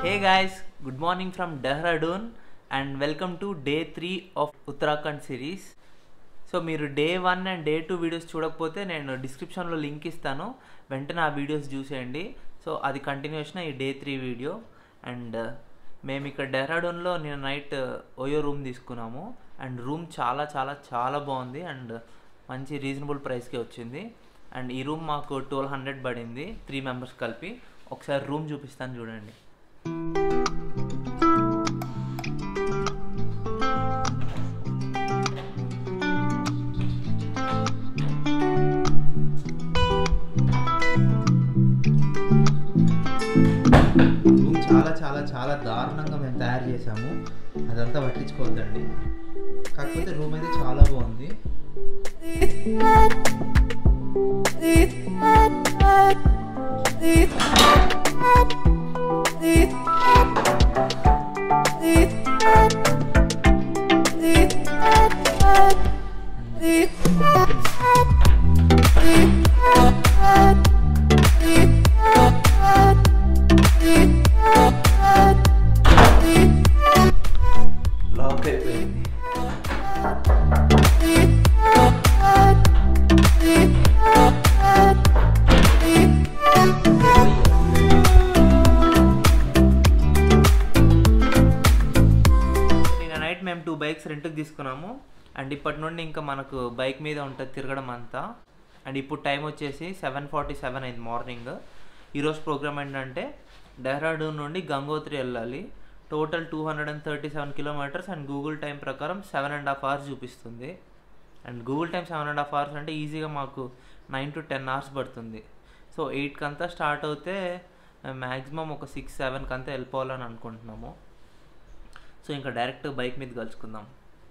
Hey guys, good morning from Dehradun and welcome to day 3 of Uttarakhand series. So మీరు day one and day two videos చూడకపోతే నేను డిస్క్రిప్షన్లో link ఇస్తాను వెంటనే ఆ వీడియోస్ చూసేయండి సో అది కంటిన్యూషన్ ఈ డే త్రీ వీడియో అండ్ మేము ఇక్కడ డెహ్రాడూన్లో నేను నైట్ ఓయో రూమ్ తీసుకున్నాము అండ్ రూమ్ చాలా చాలా చాలా బాగుంది అండ్ మంచి రీజనబుల్ ప్రైస్కి వచ్చింది అండ్ ఈ రూమ్ మాకు ట్వెల్వ్ హండ్రెడ్ పడింది త్రీ మెంబర్స్ కలిపి ఒకసారి రూమ్ చూపిస్తాను చూడండి రూమ్ చాలా చాలా చాలా దారుణంగా మేము తయారు చేసాము అదంతా పట్టించుకోవద్దండి కాకపోతే రూమ్ అయితే చాలా బాగుంది లాక్ అయిపోయింది నిన్న నైట్ మేము టూ బైక్స్ రెంట్కి తీసుకున్నాము అండ్ ఇప్పటి నుండి ఇంకా మనకు బైక్ మీద ఉంటుంది తిరగడం అంతా అండ్ ఇప్పుడు టైం వచ్చేసి సెవెన్ ఫార్టీ సెవెన్ అయింది మార్నింగ్ ఈరోజు ప్రోగ్రామ్ ఏంటంటే డెహ్రాడూన్ నుండి గంగోత్రి వెళ్ళాలి total two hundred and thirty seven kilometres and Google time ప్రకారం సెవెన్ అండ్ హాఫ్ అవర్స్ చూపిస్తుంది and Google time seven and half hours అంటే ఈజీగా మాకు నైన్ టు టెన్ అవర్స్ పడుతుంది సో ఎయిట్కి అంతా స్టార్ట్ అవుతే మ్యాక్సిమం ఒక సిక్స్ సెవెన్కి అంతా వెళ్ళిపోవాలని అనుకుంటున్నాము సో ఇంకా డైరెక్ట్ బైక్ మీద కలుసుకుందాం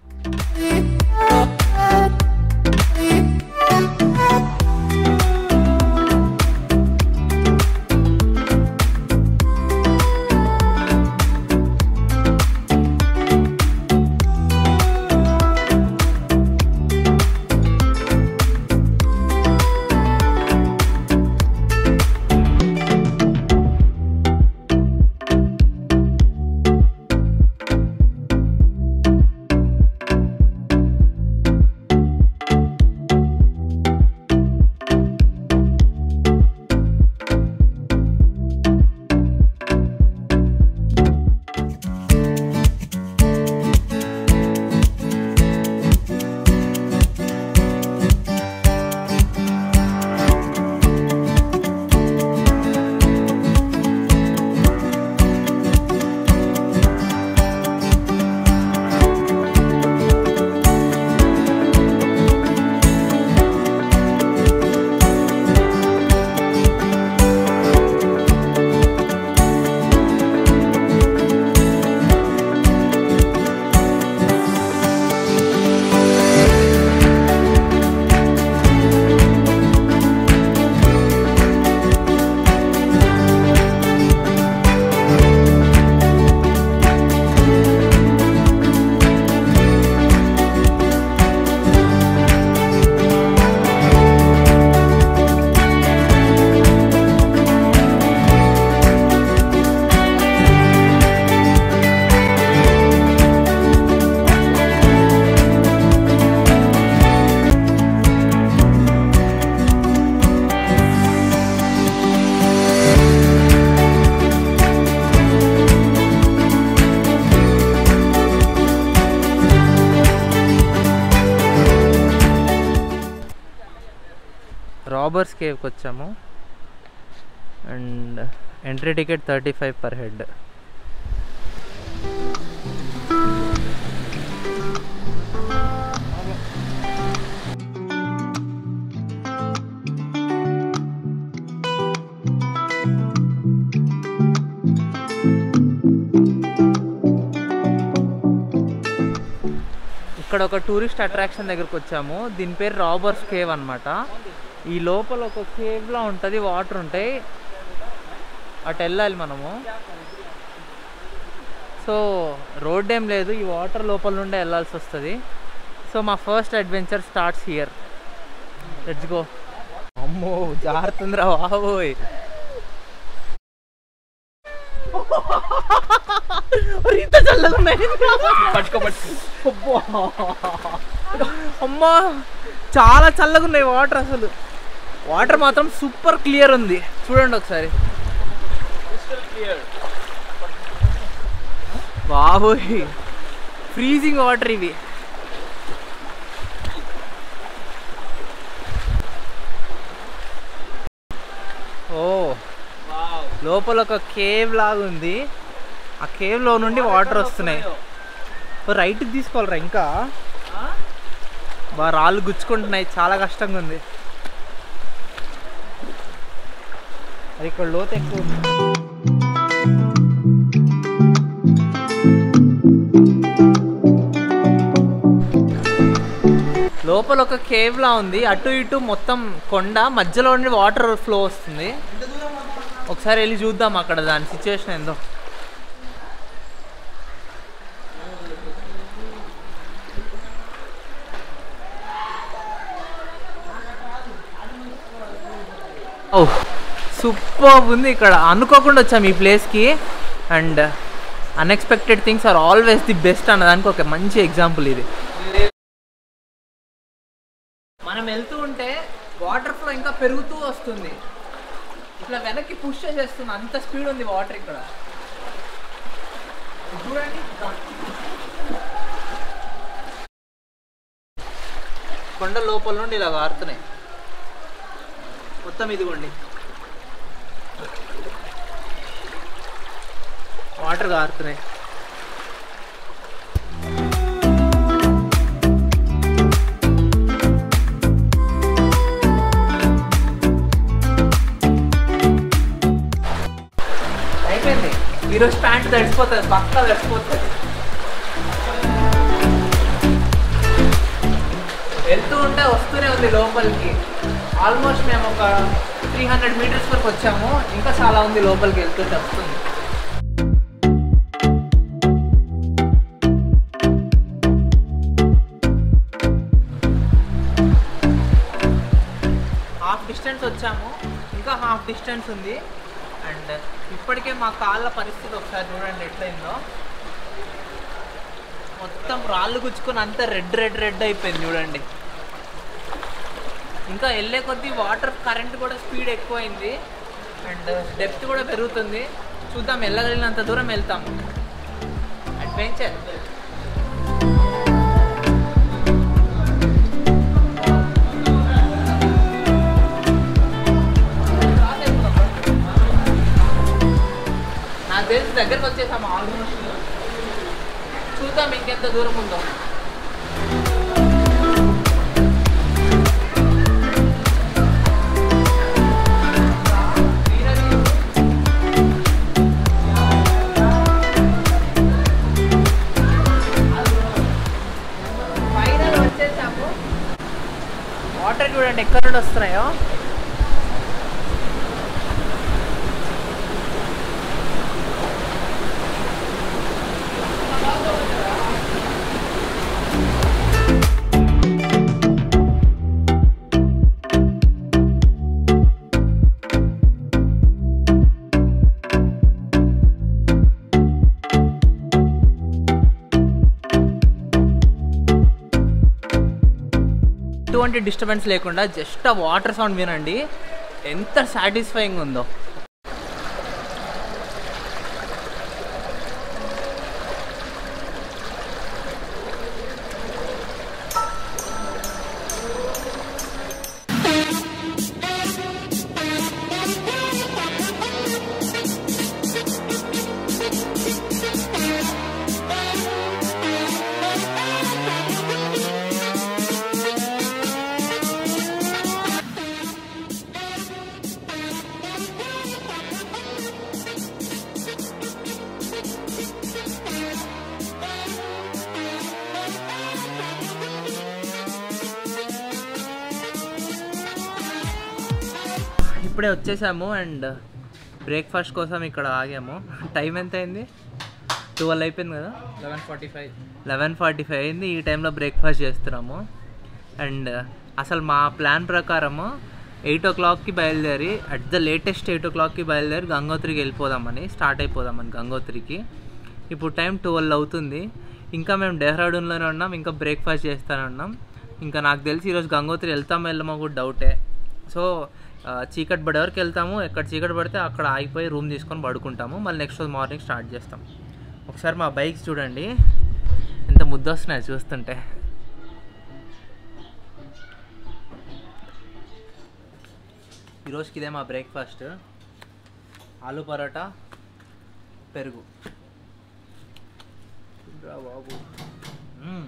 రాబర్స్ కేవ్కి వచ్చాము and entry ticket thirty five per head ఇక్కడ ఒక టూరిస్ట్ అట్రాక్షన్ దగ్గరకు వచ్చాము దీని పేరు రాబర్స్ కేవ్ అన్నమాట ఈ లోపల ఒక కేవ్లా ఉంటుంది వాటర్ ఉంటాయి అటు వెళ్ళాలి మనము సో రోడ్ ఏం లేదు ఈ వాటర్ లోపల నుండే వెళ్ళాల్సి వస్తుంది సో మా first adventure starts here let's go అమ్మో జారుతుందిరా బాబోయ్ ఒరేయ్, ఇంత చల్లగా ఉన్నాయి పట్టుకో పట్టుకో అమ్మా చాలా చల్లగా ఉన్నాయి వాటర్ అసలు వాటర్ మాత్రం సూపర్ క్లియర్ ఉంది చూడండి ఒకసారి బాబోయ్ ఫ్రీజింగ్ వాటర్ ఇవి ఓ లోపల ఒక కేవ్ లాగా ఉంది ఆ కేవ్ లో నుండి వాటర్ వస్తున్నాయి రైట్ తీసుకోవాలరా ఇంకా బా రాళ్ళు గుచ్చుకుంటున్నాయి చాలా కష్టంగా ఉంది అది ఇక్కడ లోతు ఎక్కువ ఉంది లోపల ఒక కేవ్ లా ఉంది అటు ఇటు మొత్తం కొండ మధ్యలో నుండి వాటర్ ఫ్లో వస్తుంది ఒకసారి వెళ్ళి చూద్దాం అక్కడ దాని సిచ్యువేషన్ ఏందో ఓ సూపర్ ఉంది ఇక్కడ అనుకోకుండా వచ్చాము ఈ ప్లేస్కి and unexpected things are always the best అన్నదానికి ఒక మంచి ఎగ్జాంపుల్ ఇది మనం వెళ్తూ ఉంటే వాటర్ ఫ్లో ఇంకా పెరుగుతూ వస్తుంది ఇట్లా వెనక్కి పుష్ చేసేస్తుంది అంత స్పీడ్ ఉంది వాటర్ ఇక్కడ చూడండి కొండ లోపల నుండి ఇలా కారుతున్నాయి మొత్తం ఇదిగోండి వాటర్ కారుతున్నాయి అయిపోయింది ఈరోజు ప్యాంట్ తడిసిపోతుంది పక్కా తడిసిపోతుంది వెళ్తూ ఉంటే వస్తూనే ఉంది లోపలికి ఆల్మోస్ట్ మేము ఒక త్రీ హండ్రెడ్ మీటర్స్ వరకు వచ్చాము ఇంకా చాలా ఉంది లోపలికి వెళ్తుంటే వస్తుంది హాఫ్ డిస్టెన్స్ వచ్చాము ఇంకా హాఫ్ డిస్టెన్స్ ఉంది అండ్ ఇప్పటికే మా కాళ్ళ పరిస్థితి ఒకసారి చూడండి ఎట్లయిందో మొత్తం రాళ్ళు గుచ్చుకొని అంతా రెడ్ రెడ్ రెడ్ అయిపోయింది చూడండి ఇంకా వెళ్ళే కొద్దీ వాటర్ కరెంట్ కూడా స్పీడ్ ఎక్కువైంది అండ్ డెప్త్ కూడా పెరుగుతుంది చూద్దాం వెళ్ళగలిగినంత దూరం వెళ్తాం అడ్వెంచర్ నాకు తెలిసి దగ్గరకు వచ్చేసాము ఆల్మోస్ట్ చూద్దాం ఇంకెంత దూరం ఉందో ఫైనల్ వచ్చేసాము వాటర్ చూడండి ఎక్కడ నుండి వస్తున్నాయో ఎటువంటి డిస్టర్బెన్స్ లేకుండా జస్ట్ ఆ వాటర్ సౌండ్ వినండి ఎంత సాటిస్ఫైయింగ్ ఉందో ఇప్పుడే వచ్చేసాము అండ్ బ్రేక్ఫాస్ట్ కోసం ఇక్కడ ఆగాము టైం ఎంత అయింది ట్వెల్వ్ అయిపోయింది కదా eleven forty five eleven forty five అయింది ఈ టైంలో బ్రేక్ఫాస్ట్ చేస్తున్నాము అండ్ అసలు మా ప్లాన్ ప్రకారము ఎయిట్ ఓ క్లాక్కి బయలుదేరి అట్ ద లేటెస్ట్ ఎయిట్ ఓ క్లాక్కి బయలుదేరి గంగోత్రికి వెళ్ళిపోదామని స్టార్ట్ అయిపోదామని గంగోత్రికి ఇప్పుడు టైం ట్వెల్వ్ అవుతుంది ఇంకా మేము డెహ్రాడూన్లోనే ఉన్నాం ఇంకా బ్రేక్ఫాస్ట్ చేస్తూనే ఉన్నాం ఇంకా నాకు తెలిసి ఈరోజు గంగోత్రి వెళ్తామో వెళ్ళమో కూడా డౌటే సో ఆ, చీకటి పడే వరకు వెళ్తాము ఎక్కడ చీకటి పడితే అక్కడ ఆగిపోయి రూమ్ తీసుకొని పడుకుంటాము మళ్ళీ నెక్స్ట్ రోజు మార్నింగ్ స్టార్ట్ చేస్తాం ఒకసారి మా బైక్స్ చూడండి ఎంత ముద్దు వస్తున్నాయి చూస్తుంటే ఈరోజుకి ఇదే మా బ్రేక్ఫాస్ట్ ఆలు పరోటా పెరుగు రా బాబు మ్మ్.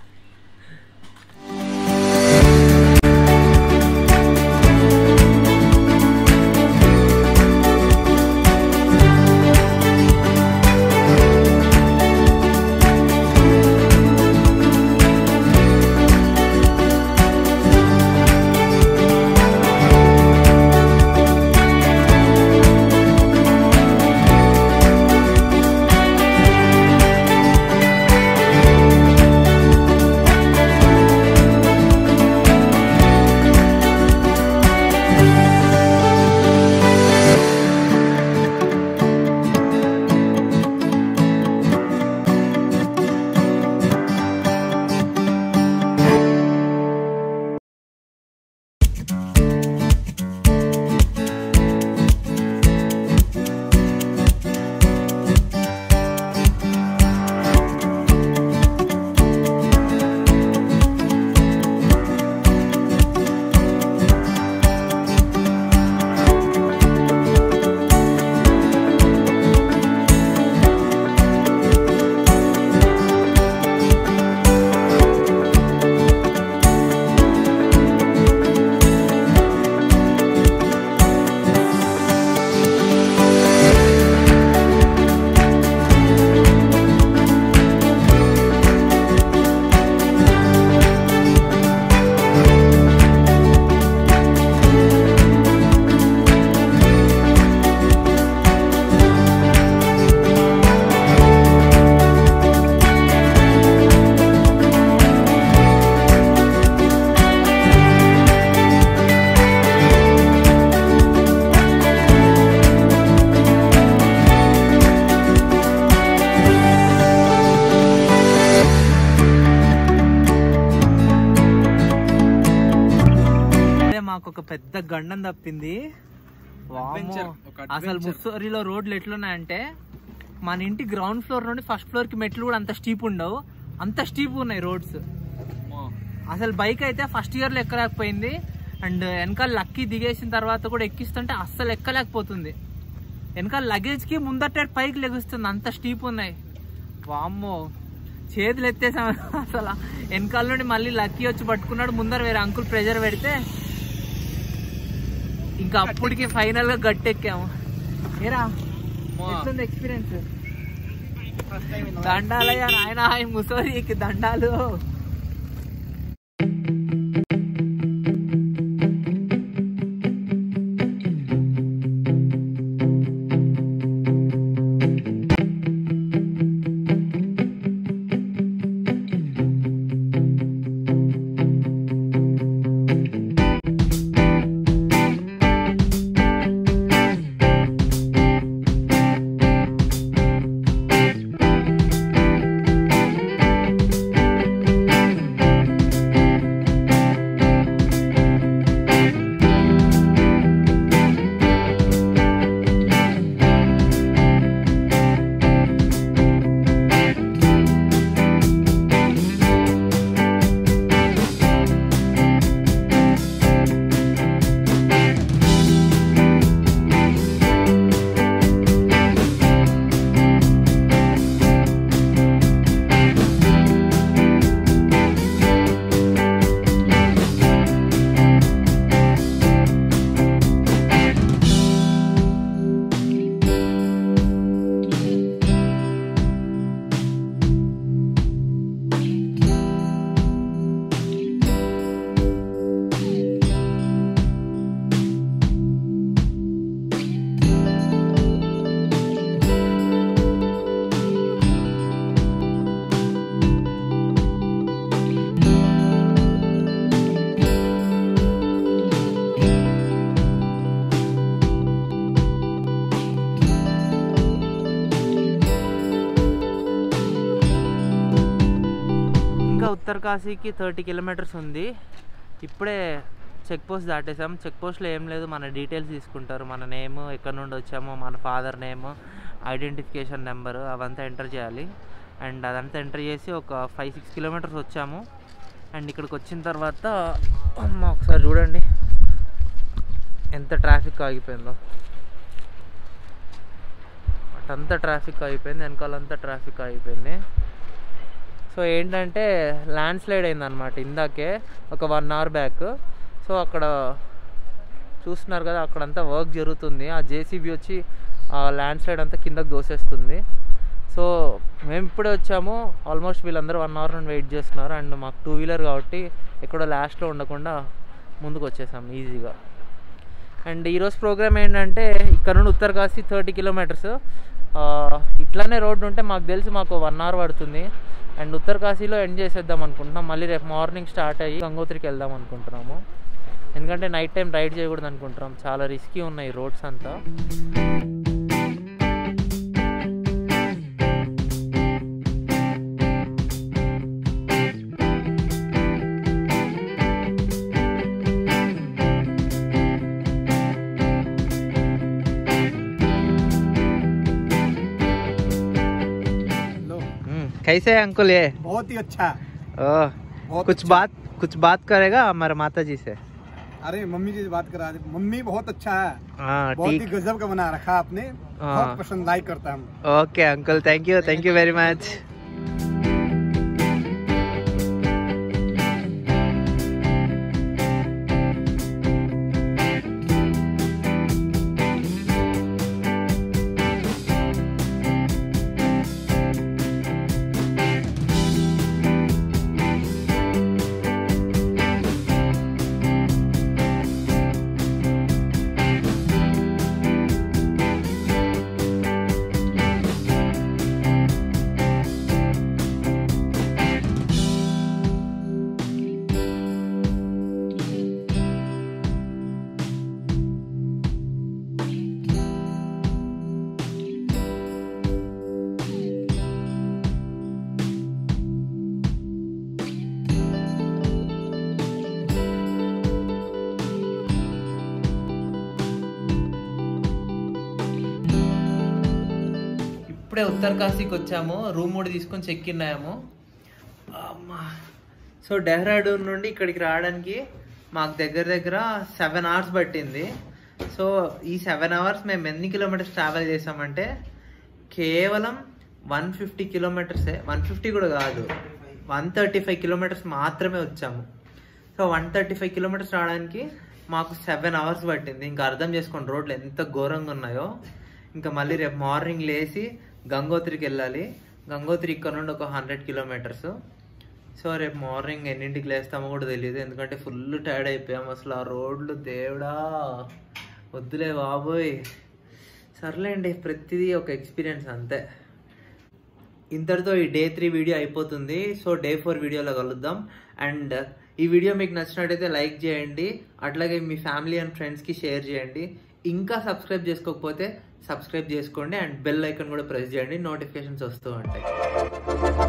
అదే మాకు ఒక పెద్ద గండం తప్పింది వామ్మో. Adventure, ఒక అసలు adventure. ముస్సోరిలో రోడ్లు ఎట్లున్నాయంటే మన ఇంటి గ్రౌండ్ ఫ్లోర్ నుండి ఫస్ట్ ఫ్లోర్ కి మెట్లు కూడా అంత స్టీప్ ఉండవు అంత స్టీప్ ఉన్నాయి రోడ్స్ అసలు బైక్ అయితే ఫస్ట్ ఇయర్ లో ఎక్కలేకపోయింది అండ్ వెనకాల లక్కీ దిగేసిన తర్వాత కూడా ఎక్కిస్తుంటే అస్సలు ఎక్కలేకపోతుంది వెనకాల లగేజ్ కి ముందట పైకి లెగుస్తుంది అంత స్టీప్ ఉన్నాయి వామ్మో చేతులు ఎత్తేసాం అసలు వెనకాల నుండి మళ్ళీ లక్కీ వచ్చి పట్టుకున్నాడు ముందర వేరే అంకుల్ ప్రెజర్ పెడితే ఇంకా అప్పటికి ఫైనల్ గా గట్టెక్కాము ఏరా ఎట్లుంది ఎక్స్పీరియన్స్ దండాలయ్యా నాయన ఈ ముసోరికి దండాలు ఉత్తరకాశీకి థర్టీ కిలోమీటర్స్ ఉంది ఇప్పుడే చెక్ పోస్ట్ దాటేసాం చెక్ పోస్ట్లో ఏం లేదు మన డీటెయిల్స్ తీసుకుంటారు మన నేమ్ ఎక్కడి నుండి వచ్చామో మన ఫాదర్ నేమ్ ఐడెంటిఫికేషన్ నెంబర్ అవంతా ఎంటర్ చేయాలి అండ్ అదంతా ఎంటర్ చేసి ఒక ఫైవ్ సిక్స్ కిలోమీటర్స్ వచ్చాము అండ్ ఇక్కడికి వచ్చిన తర్వాత అమ్మ ఒకసారి చూడండి ఎంత ట్రాఫిక్ ఆగిపోయిందో అటంతా ట్రాఫిక్ ఆగిపోయింది వెనకాలంతా ట్రాఫిక్ ఆగిపోయింది సో ఏంటంటే ల్యాండ్ స్లైడ్ అయిందనమాట ఇందాకే ఒక వన్ అవర్ బ్యాక్ సో అక్కడ చూస్తున్నారు కదా అక్కడంతా వర్క్ జరుగుతుంది ఆ జేసీబీ వచ్చి ఆ ల్యాండ్ స్లైడ్ అంతా కిందకి దోసేస్తుంది సో మేము ఇప్పుడే వచ్చాము ఆల్మోస్ట్ వీళ్ళందరూ వన్ అవర్ నుండి వెయిట్ చేస్తున్నారు అండ్ మాకు టూ వీలర్ కాబట్టి ఎక్కడో లాస్ట్లో ఉండకుండా ముందుకు వచ్చేసాం ఈజీగా అండ్ ఈరోజు ప్రోగ్రామ్ ఏంటంటే ఇక్కడ నుండి ఉత్తరకాశీ థర్టీ కిలోమీటర్స్ ఇట్లానే రోడ్డు ఉంటే మాకు తెలిసి మాకు వన్ అవర్ పడుతుంది అండ్ ఉత్తరకాశీలో ఎండ్ చేసేద్దాం అనుకుంటున్నాం మళ్ళీ రేపు మార్నింగ్ స్టార్ట్ అయ్యి గంగోత్రికి వెళ్దాం అనుకుంటున్నాము ఎందుకంటే నైట్ టైం రైడ్ చేయకూడదు అనుకుంటున్నాం చాలా రిస్కీ ఉన్నాయి రోడ్స్ అంతా लो कैसे है अंकुल ये बहुत ही अच्छा है ओह, बहुत कुछ अच्छा। बात कुछ बात करेगा हमारे माता जी से अरे मम्मी जी से बात करा दे मम्मी बहुत अच्छा है हाँ बहुत ही ठीक गजब का बना रखा आपने हाँ। बहुत पसंद लाइक करता हम okay uncle thank you thank you very much ఇప్పుడే ఉత్తరకాశీకి వచ్చాము రూమ్ కూడా తీసుకొని చెక్ ఇన్ అయ్యాము అమ్మా సో డెహ్రాడూన్ నుండి ఇక్కడికి రావడానికి మాకు దగ్గర దగ్గర సెవెన్ అవర్స్ పట్టింది సో ఈ సెవెన్ అవర్స్ మేము ఎన్ని కిలోమీటర్స్ ట్రావెల్ చేసామంటే కేవలం వన్ ఫిఫ్టీ కిలోమీటర్సే వన్ ఫిఫ్టీ కూడా కాదు వన్ థర్టీ ఫైవ్ కిలోమీటర్స్ మాత్రమే వచ్చాము so one thirty five kilometres రావడానికి మాకు సెవెన్ అవర్స్ పట్టింది ఇంకా అర్థం చేసుకోండి రోడ్లు ఎంత ఘోరంగా ఉన్నాయో ఇంకా మళ్ళీ రేపు మార్నింగ్ లేచి గంగోత్రికి వెళ్ళాలి గంగోత్రి ఇక్కడ నుండి ఒక హండ్రెడ్ కిలోమీటర్స్ సో రేపు మార్నింగ్ ఎన్నింటికి లేస్తామో కూడా తెలియదు ఎందుకంటే ఫుల్ టైర్డ్ అయిపోయాం అసలు ఆ రోడ్లు దేవుడా వద్దులే బాబోయ్ సర్లేండి ప్రతిదీ ఒక ఎక్స్పీరియన్స్ అంతే ఇంతటితో ఈ డే త్రీ వీడియో అయిపోతుంది సో డే ఫోర్ వీడియోలో కలుద్దాం అండ్ ఈ వీడియో మీకు నచ్చినట్టయితే లైక్ చేయండి అట్లాగే మీ ఫ్యామిలీ అండ్ ఫ్రెండ్స్కి షేర్ చేయండి ఇంకా సబ్స్క్రైబ్ చేసుకోకపోతే సబ్స్క్రైబ్ చేసుకోండి అండ్ బెల్ ఐకాన్ కూడా ప్రెస్ చేయండి నోటిఫికేషన్స్ వస్తూ ఉంటాయి